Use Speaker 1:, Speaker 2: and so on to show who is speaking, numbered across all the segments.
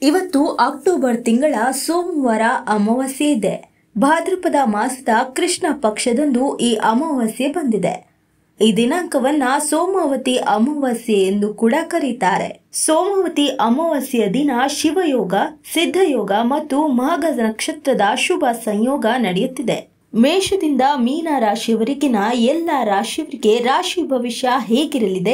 Speaker 1: ಇವತ್ತು ಅಕ್ಟೋಬರ್ ತಿಂಗಳ ಸೋಮವಾರ ಅಮಾವಾಸ್ಯೆ ಇದೆ ಭಾದ್ರಪದ ಮಾಸದ ಕೃಷ್ಣ ಪಕ್ಷದಂದು ಈ ಅಮಾವಾಸ್ಯೆ ಬಂದಿದೆ ಈ ದಿನಾಂಕವನ್ನ ಸೋಮಾವತಿ ಅಮಾವಾಸ್ಯೆ ಎಂದು ಕೂಡ ಕರೀತಾರೆ ಸೋಮಾವತಿ ಅಮಾವಾಸ್ಯೆಯ ದಿನ ಶಿವಯೋಗ ಸಿದ್ಧಯೋಗ ಮತ್ತು ಮಹಗ ನಕ್ಷತ್ರದ ಶುಭ ಸಂಯೋಗ ನಡೆಯುತ್ತಿದೆ ಮೇಷದಿಂದ ಮೀನ ರಾಶಿಯವರೆಗಿನ ಎಲ್ಲ ರಾಶಿಯವರಿಗೆ ರಾಶಿ ಭವಿಷ್ಯ ಹೇಗಿರಲಿದೆ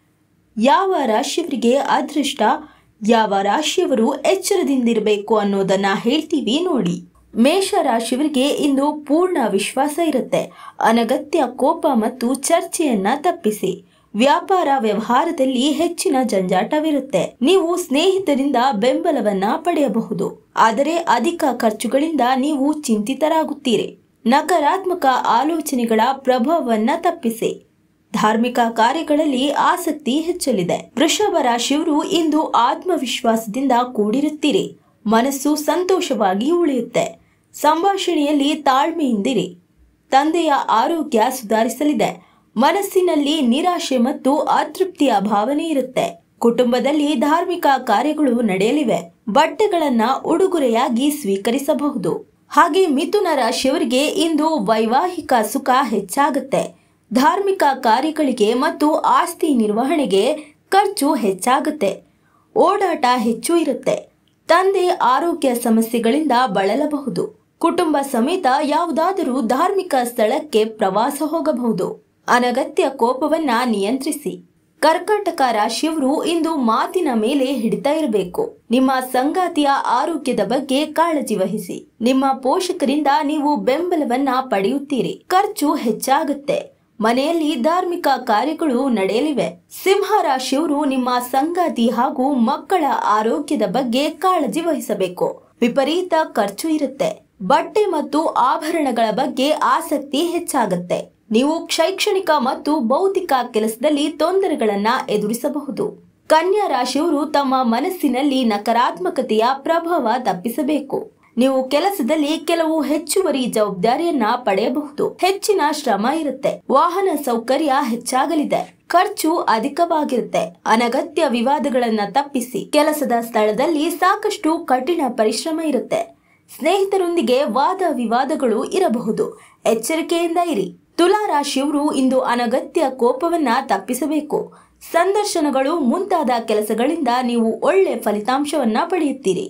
Speaker 1: ಯಾವ ರಾಶಿಯವರಿಗೆ ಅದೃಷ್ಟ ಯಾವ ರಾಶಿಯವರು ಎಚ್ಚರದಿಂದಿರಬೇಕು ಅನ್ನೋದನ್ನ ಹೇಳ್ತೀವಿ ನೋಡಿ ಮೇಷ ರಾಶಿಯವರಿಗೆ ಇಂದು ಪೂರ್ಣ ವಿಶ್ವಾಸ ಇರುತ್ತೆ ಅನಗತ್ಯ ಕೋಪ ಮತ್ತು ಚರ್ಚೆಯನ್ನ ತಪ್ಪಿಸಿ ವ್ಯಾಪಾರ ವ್ಯವಹಾರದಲ್ಲಿ ಹೆಚ್ಚಿನ ಜಂಜಾಟವಿರುತ್ತೆ ನೀವು ಸ್ನೇಹಿತರಿಂದ ಬೆಂಬಲವನ್ನ ಪಡೆಯಬಹುದು ಆದರೆ ಅಧಿಕ ಖರ್ಚುಗಳಿಂದ ನೀವು ಚಿಂತಿತರಾಗುತ್ತೀರಿ ನಕಾರಾತ್ಮಕ ಆಲೋಚನೆಗಳ ಪ್ರಭಾವವನ್ನ ತಪ್ಪಿಸಿ ಧಾರ್ಮಿಕ ಕಾರ್ಯಗಳಲ್ಲಿ ಆಸಕ್ತಿ ಹೆಚ್ಚಲಿದೆ ವೃಷಭ ರಾಶಿಯವರು ಇಂದು ಆತ್ಮವಿಶ್ವಾಸದಿಂದ ಕೂಡಿರುತ್ತೀರಿ ಮನಸ್ಸು ಸಂತೋಷವಾಗಿ ಉಳಿಯುತ್ತೆ ಸಂಭಾಷಣೆಯಲ್ಲಿ ತಾಳ್ಮೆಯಿಂದಿರಿ ತಂದೆಯ ಆರೋಗ್ಯ ಸುಧಾರಿಸಲಿದೆ ಮನಸ್ಸಿನಲ್ಲಿ ನಿರಾಶೆ ಮತ್ತು ಅತೃಪ್ತಿಯ ಭಾವನೆ ಇರುತ್ತೆ ಕುಟುಂಬದಲ್ಲಿ ಧಾರ್ಮಿಕ ಕಾರ್ಯಗಳು ನಡೆಯಲಿವೆ ಬಟ್ಟೆಗಳನ್ನ ಉಡುಗೊರೆಯಾಗಿ ಸ್ವೀಕರಿಸಬಹುದು ಹಾಗೆ ಮಿಥುನ ರಾಶಿಯವರಿಗೆ ಇಂದು ವೈವಾಹಿಕ ಸುಖ ಹೆಚ್ಚಾಗುತ್ತೆ ಧಾರ್ಮಿಕ ಕಾರ್ಯಗಳಿಗೆ ಮತ್ತು ಆಸ್ತಿ ನಿರ್ವಹಣೆಗೆ ಖರ್ಚು ಹೆಚ್ಚಾಗುತ್ತೆ ಓಡಾಟ ಹೆಚ್ಚು ಇರುತ್ತೆ ತಂದೆ ಆರೋಗ್ಯ ಸಮಸ್ಯೆಗಳಿಂದ ಬಳಲಬಹುದು ಕುಟುಂಬ ಸಮೇತ ಯಾವುದಾದರೂ ಧಾರ್ಮಿಕ ಸ್ಥಳಕ್ಕೆ ಪ್ರವಾಸ ಹೋಗಬಹುದು ಅನಗತ್ಯ ಕೋಪವನ್ನ ನಿಯಂತ್ರಿಸಿ ಕರ್ಕಾಟಕ ರಾಶಿಯವರು ಇಂದು ಮಾತಿನ ಮೇಲೆ ಹಿಡಿತಾ ಇರಬೇಕು ನಿಮ್ಮ ಸಂಗಾತಿಯ ಆರೋಗ್ಯದ ಬಗ್ಗೆ ಕಾಳಜಿ ವಹಿಸಿ ನಿಮ್ಮ ಪೋಷಕರಿಂದ ನೀವು ಬೆಂಬಲವನ್ನ ಪಡೆಯುತ್ತೀರಿ ಖರ್ಚು ಹೆಚ್ಚಾಗುತ್ತೆ ಮನೆಯಲ್ಲಿ ಧಾರ್ಮಿಕ ಕಾರ್ಯಗಳು ನಡೆಯಲಿವೆ ಸಿಂಹ ರಾಶಿಯವರು ನಿಮ್ಮ ಸಂಗಾತಿ ಹಾಗೂ ಮಕ್ಕಳ ಆರೋಗ್ಯದ ಬಗ್ಗೆ ಕಾಳಜಿ ವಹಿಸಬೇಕು ವಿಪರೀತ ಖರ್ಚು ಇರುತ್ತೆ ಬಟ್ಟೆ ಮತ್ತು ಆಭರಣಗಳ ಬಗ್ಗೆ ಆಸಕ್ತಿ ಹೆಚ್ಚಾಗುತ್ತೆ ನೀವು ಶೈಕ್ಷಣಿಕ ಮತ್ತು ಬೌದ್ಧಿಕ ಕೆಲಸದಲ್ಲಿ ತೊಂದರೆಗಳನ್ನ ಎದುರಿಸಬಹುದು ಕನ್ಯಾ ರಾಶಿಯವರು ತಮ್ಮ ಮನಸ್ಸಿನಲ್ಲಿ ನಕಾರಾತ್ಮಕತೆಯ ಪ್ರಭಾವ ತಪ್ಪಿಸಬೇಕು ನೀವು ಕೆಲಸದಲ್ಲಿ ಕೆಲವು ಹೆಚ್ಚುವರಿ ಜವಾಬ್ದಾರಿಯನ್ನ ಪಡೆಯಬಹುದು ಹೆಚ್ಚಿನ ಶ್ರಮ ಇರುತ್ತೆ ವಾಹನ ಸೌಕರ್ಯ ಹೆಚ್ಚಾಗಲಿದೆ ಖರ್ಚು ಅಧಿಕವಾಗಿರುತ್ತೆ ಅನಗತ್ಯ ವಿವಾದಗಳನ್ನ ತಪ್ಪಿಸಿ ಕೆಲಸದ ಸ್ಥಳದಲ್ಲಿ ಸಾಕಷ್ಟು ಕಠಿಣ ಪರಿಶ್ರಮ ಇರುತ್ತೆ ಸ್ನೇಹಿತರೊಂದಿಗೆ ವಾದ ವಿವಾದಗಳು ಇರಬಹುದು ಎಚ್ಚರಿಕೆಯಿಂದ ಇರಿ ತುಲಾ ರಾಶಿಯವರು ಇಂದು ಅನಗತ್ಯ ಕೋಪವನ್ನ ತಪ್ಪಿಸಬೇಕು ಸಂದರ್ಶನಗಳು ಮುಂತಾದ ಕೆಲಸಗಳಿಂದ ನೀವು ಒಳ್ಳೆ ಫಲಿತಾಂಶವನ್ನ ಪಡೆಯುತ್ತೀರಿ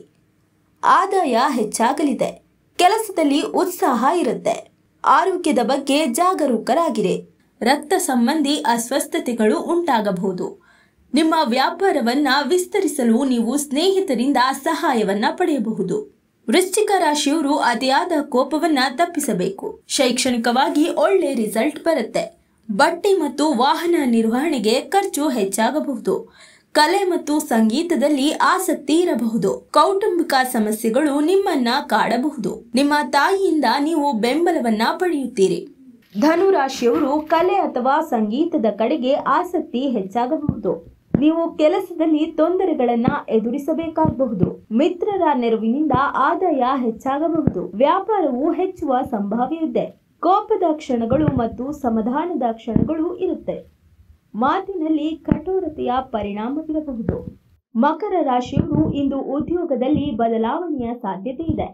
Speaker 1: ಆದಾಯ ಹೆಚ್ಚಾಗಲಿದೆ ಕೆಲಸದಲ್ಲಿ ಉತ್ಸಾಹ ಇರುತ್ತೆ ಆರೋಗ್ಯದ ಬಗ್ಗೆ ಜಾಗರೂಕರಾಗಿರಿ ರಕ್ತ ಸಂಬಂಧಿ ಅಸ್ವಸ್ಥತೆಗಳು ಉಂಟಾಗಬಹುದು ನಿಮ್ಮ ವ್ಯಾಪಾರವನ್ನ ವಿಸ್ತರಿಸಲು ನೀವು ಸ್ನೇಹಿತರಿಂದ ಸಹಾಯವನ್ನ ಪಡೆಯಬಹುದು ವೃಶ್ಚಿಕ ರಾಶಿಯವರು ಅತಿಯಾದ ಕೋಪವನ್ನ ತಪ್ಪಿಸಬೇಕು ಶೈಕ್ಷಣಿಕವಾಗಿ ಒಳ್ಳೆ ರಿಸಲ್ಟ್ ಬರುತ್ತೆ ಬಟ್ಟೆ ಮತ್ತು ವಾಹನ ನಿರ್ವಹಣೆಗೆ ಖರ್ಚು ಹೆಚ್ಚಾಗಬಹುದು ಕಲೆ ಮತ್ತು ಸಂಗೀತದಲ್ಲಿ ಆಸಕ್ತಿ ಇರಬಹುದು ಕೌಟುಂಬಿಕ ಸಮಸ್ಯೆಗಳು ನಿಮ್ಮನ್ನ ಕಾಡಬಹುದು ನಿಮ್ಮ ತಾಯಿಯಿಂದ ನೀವು ಬೆಂಬಲವನ್ನ ಪಡೆಯುತ್ತೀರಿ ಧನು ರಾಶಿಯವರು ಕಲೆ ಅಥವಾ ಸಂಗೀತದ ಕಡೆಗೆ ಆಸಕ್ತಿ ಹೆಚ್ಚಾಗಬಹುದು ನೀವು ಕೆಲಸದಲ್ಲಿ ತೊಂದರೆಗಳನ್ನ ಎದುರಿಸಬೇಕಾಗಬಹುದು ಮಿತ್ರರ ನೆರವಿನಿಂದ ಆದಾಯ ಹೆಚ್ಚಾಗಬಹುದು ವ್ಯಾಪಾರವು ಹೆಚ್ಚುವ ಸಂಭಾವ್ಯವಿದೆ ಕೋಪದ ಕ್ಷಣಗಳು ಮತ್ತು ಸಮಾಧಾನದ ಕ್ಷಣಗಳು ಇರುತ್ತೆ ಮಾತಿನಲ್ಲಿ ಕಠೋರತೆಯ ಪರಿಣಾಮವಿರಬಹುದು ಮಕರ ರಾಶಿಯವರು ಇಂದು ಉದ್ಯೋಗದಲ್ಲಿ ಬದಲಾವಣೆಯ ಸಾಧ್ಯತೆ ಇದೆ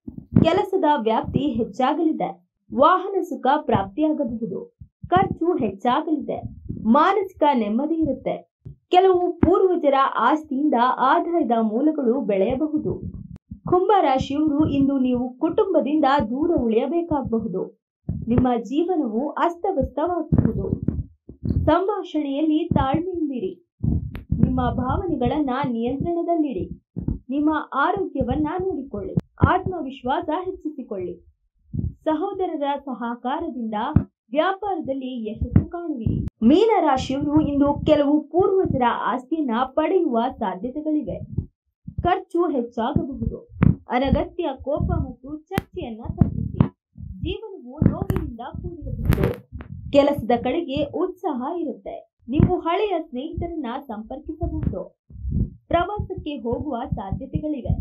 Speaker 1: ಕೆಲಸದ ವ್ಯಾಪ್ತಿ ಹೆಚ್ಚಾಗಲಿದೆ ವಾಹನ ಸುಖ ಪ್ರಾಪ್ತಿಯಾಗಬಹುದು ಖರ್ಚು ಹೆಚ್ಚಾಗಲಿದೆ ಮಾನಸಿಕ ನೆಮ್ಮದಿ ಇರುತ್ತೆ ಕೆಲವು ಪೂರ್ವಜರ ಆಸ್ತಿಯಿಂದ ಆದಾಯದ ಮೂಲಗಳು ಬೆಳೆಯಬಹುದು ಕುಂಭ ರಾಶಿಯವರು ಇಂದು ನೀವು ಕುಟುಂಬದಿಂದ ದೂರ ಉಳಿಯಬೇಕಾಗಬಹುದು ನಿಮ್ಮ ಜೀವನವು ಅಸ್ತವ್ಯಸ್ತವಾಗಬಹುದು ಸಂಭಾಷಣೆಯಲ್ಲಿ ತಾಳ್ಮೆಯಿಂದಿರಿ ನಿಮ್ಮ ಭಾವನೆಗಳನ್ನ ನಿಯಂತ್ರಣದಲ್ಲಿಡಿ ನಿಮ್ಮ ಆರೋಗ್ಯವನ್ನ ನೋಡಿಕೊಳ್ಳಿ ಆತ್ಮವಿಶ್ವಾಸ ಹೆಚ್ಚಿಸಿಕೊಳ್ಳಿ ಸಹೋದರರ ಸಹಕಾರದಿಂದ ವ್ಯಾಪಾರದಲ್ಲಿ ಯಶಸ್ಸು ಕಾಣುವಿರಿ ಮೀನ ರಾಶಿಯವರು ಇಂದು ಕೆಲವು ಪೂರ್ವಜರ ಆಸ್ತಿಯನ್ನ ಪಡೆಯುವ ಸಾಧ್ಯತೆಗಳಿವೆ ಖರ್ಚು ಹೆಚ್ಚಾಗಬಹುದು ಅನಗತ್ಯ ಕೋಪ ಮತ್ತು ಚರ್ಚೆಯನ್ನ ತಪ್ಪಿಸಿ ಜೀವನವು ನೋವಿನಿಂದ ಕೂಡಿರಬಹುದು ಕೆಲಸದ ಕಡೆಗೆ ಉತ್ಸಾಹ ಇರುತ್ತೆ ನೀವು ಹಳೆಯ ಸ್ನೇಹಿತರನ್ನ ಸಂಪರ್ಕಿಸಬಹುದು ಪ್ರವಾಸಕ್ಕೆ ಹೋಗುವ ಸಾಧ್ಯತೆಗಳಿವೆ